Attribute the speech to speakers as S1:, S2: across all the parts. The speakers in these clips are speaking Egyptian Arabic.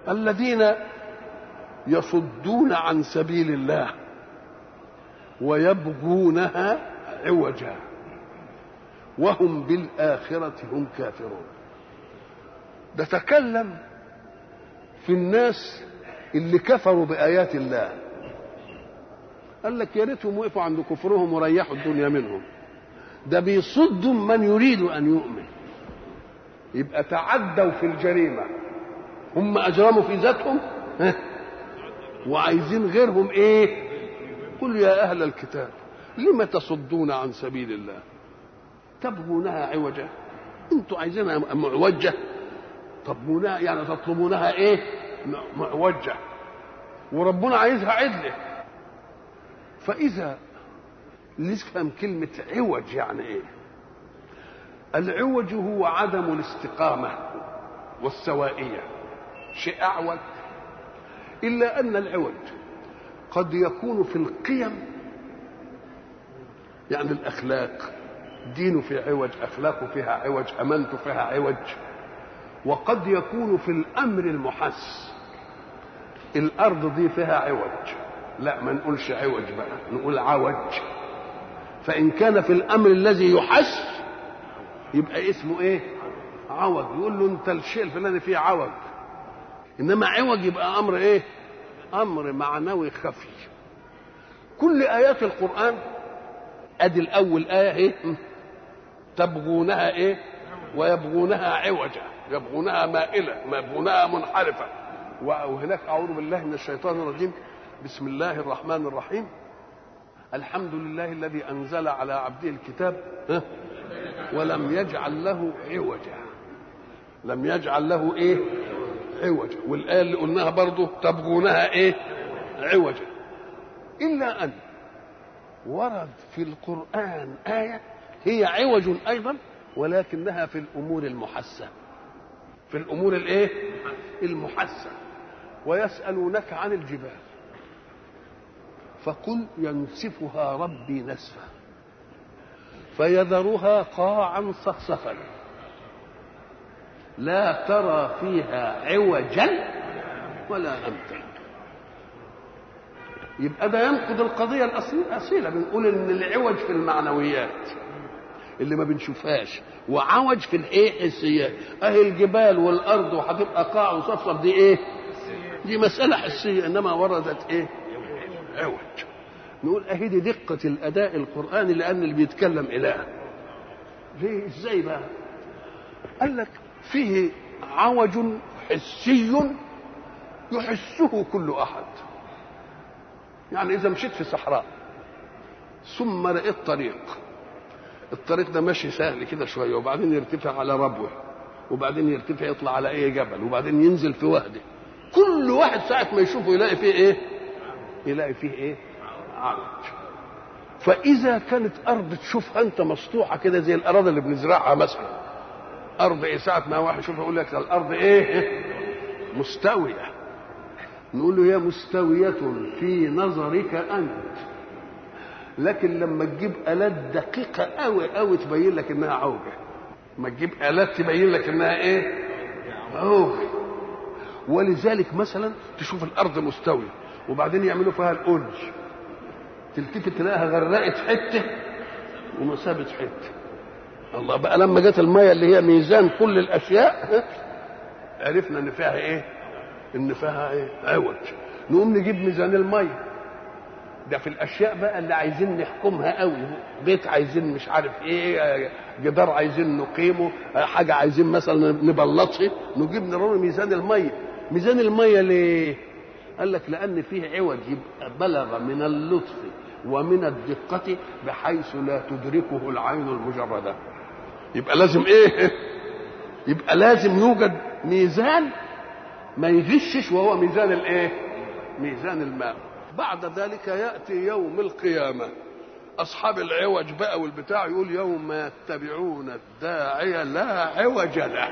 S1: الذين يصدون عن سبيل الله ويبغونها عوجا وهم بالآخرة هم كافرون نتكلم في الناس اللي كفروا بآيات الله قال لك يا ريتهم وقفوا عند كفرهم وريحوا الدنيا منهم ده بيصدوا من يريد أن يؤمن يبقى تعدوا في الجريمة هم أجرموا في ذاتهم ها؟ وعايزين غيرهم إيه قل يا أهل الكتاب لم تصدون عن سبيل الله تبغونها عوجا انتوا عايزينها معوجة تطلبونها يعني تطلبونها ايه معوجة وربنا عايزها عدلة فإذا نفهم كلمة عوج يعني ايه العوج هو عدم الاستقامة والسوائية شيء أعوج إلا أن العوج قد يكون في القيم يعني الأخلاق دينه في عوج أخلاقه فيها عوج أمانته فيها عوج وقد يكون في الأمر المحس الأرض دي فيها عوج لا ما نقولش عوج بقى نقول عوج فإن كان في الأمر الذي يحس يبقى اسمه إيه عوج يقول له أنت الشيء الفلاني فيه عوج إنما عوج يبقى أمر إيه امر معنوي خفي كل ايات القران ادي الاول ايه ايه تبغونها ايه ويبغونها عوجا يبغونها مائله يبغونها منحرفه وهناك اعوذ بالله من الشيطان الرجيم بسم الله الرحمن الرحيم الحمد لله الذي انزل على عبده الكتاب ولم يجعل له عوجا لم يجعل له ايه عوجا والآية اللي قلناها برضه تبغونها إيه؟ عوجا إلا أن ورد في القرآن آية هي عوج أيضا ولكنها في الأمور المحسة في الأمور الإيه؟ المحسة ويسألونك عن الجبال فقل ينسفها ربي نسفا فيذرها قاعا صفصفا لا ترى فيها عوجا ولا امتا يبقى ده ينقض القضية الأصيلة بنقول إن العوج في المعنويات اللي ما بنشوفهاش وعوج في الإيه حسيات أهي الجبال والأرض وهتبقى قاع وصفصف دي إيه؟ دي مسألة حسية إنما وردت إيه؟ عوج نقول أهي دي دقة الأداء القرآني لأن اللي بيتكلم إله ليه إزاي بقى؟ قال لك فيه عوج حسي يحسه كل احد يعني اذا مشيت في صحراء ثم لقيت طريق الطريق ده ماشي سهل كده شويه وبعدين يرتفع على ربوه وبعدين يرتفع يطلع على اي جبل وبعدين ينزل في وهده كل واحد ساعه ما يشوفه يلاقي فيه ايه يلاقي فيه ايه عوج فاذا كانت ارض تشوفها انت مسطوحه كده زي الاراضي اللي بنزرعها مثلا ارض ايه ساعه ما واحد يشوفها يقول لك الارض ايه مستويه نقول له هي مستويه في نظرك انت لكن لما تجيب الات دقيقه قوي قوي تبين لك انها عوجه ما تجيب الات تبين لك انها ايه عوجه ولذلك مثلا تشوف الارض مستويه وبعدين يعملوا فيها الألج تلتفت تلاقيها غرقت حته وما سابت حته الله بقى لما جت الميه اللي هي ميزان كل الاشياء عرفنا ان فيها ايه ان فيها ايه عوج نقوم نجيب ميزان الميه ده في الاشياء بقى اللي عايزين نحكمها قوي بيت عايزين مش عارف ايه جدار عايزين نقيمه حاجه عايزين مثلا نبلطها نجيب نرون ميزان الميه ميزان الميه ليه قال لك لان فيه عوج يبقى بلغ من اللطف ومن الدقة بحيث لا تدركه العين المجردة يبقى لازم ايه يبقى لازم يوجد ميزان ما يغشش وهو ميزان الايه ميزان الماء بعد ذلك ياتي يوم القيامه اصحاب العوج بقى والبتاع يقول يوم يتبعون الداعي لا عوج له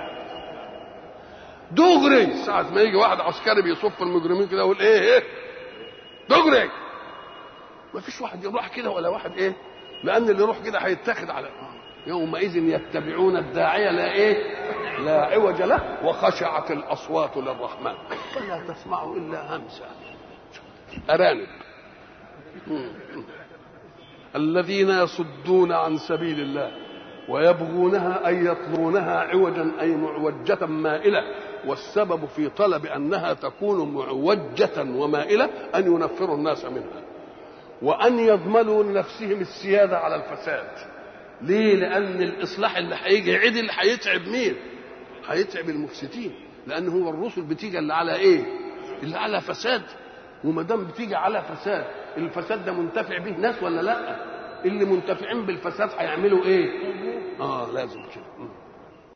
S1: دغري ساعة ما يجي واحد عسكري بيصف المجرمين كده يقول ايه ايه دغري ما فيش واحد يروح كده ولا واحد ايه لان اللي يروح كده هيتاخد على يومئذ يتبعون الداعية لا إيه لا عوج له وخشعت الأصوات للرحمن فلا تسمع إلا همسا أرانب الذين يصدون عن سبيل الله ويبغونها أي يطلبونها عوجا أي معوجة مائلة والسبب في طلب أنها تكون معوجة ومائلة أن ينفروا الناس منها وأن يضمنوا لنفسهم السيادة على الفساد ليه؟ لأن الإصلاح اللي هيجي عدل هيتعب مين؟ هيتعب المفسدين لأن هو الرسل بتيجي اللي على إيه؟ اللي على فساد وما دام بتيجي على فساد الفساد ده منتفع به ناس ولا لا؟ اللي منتفعين بالفساد هيعملوا ايه؟ اه لازم كده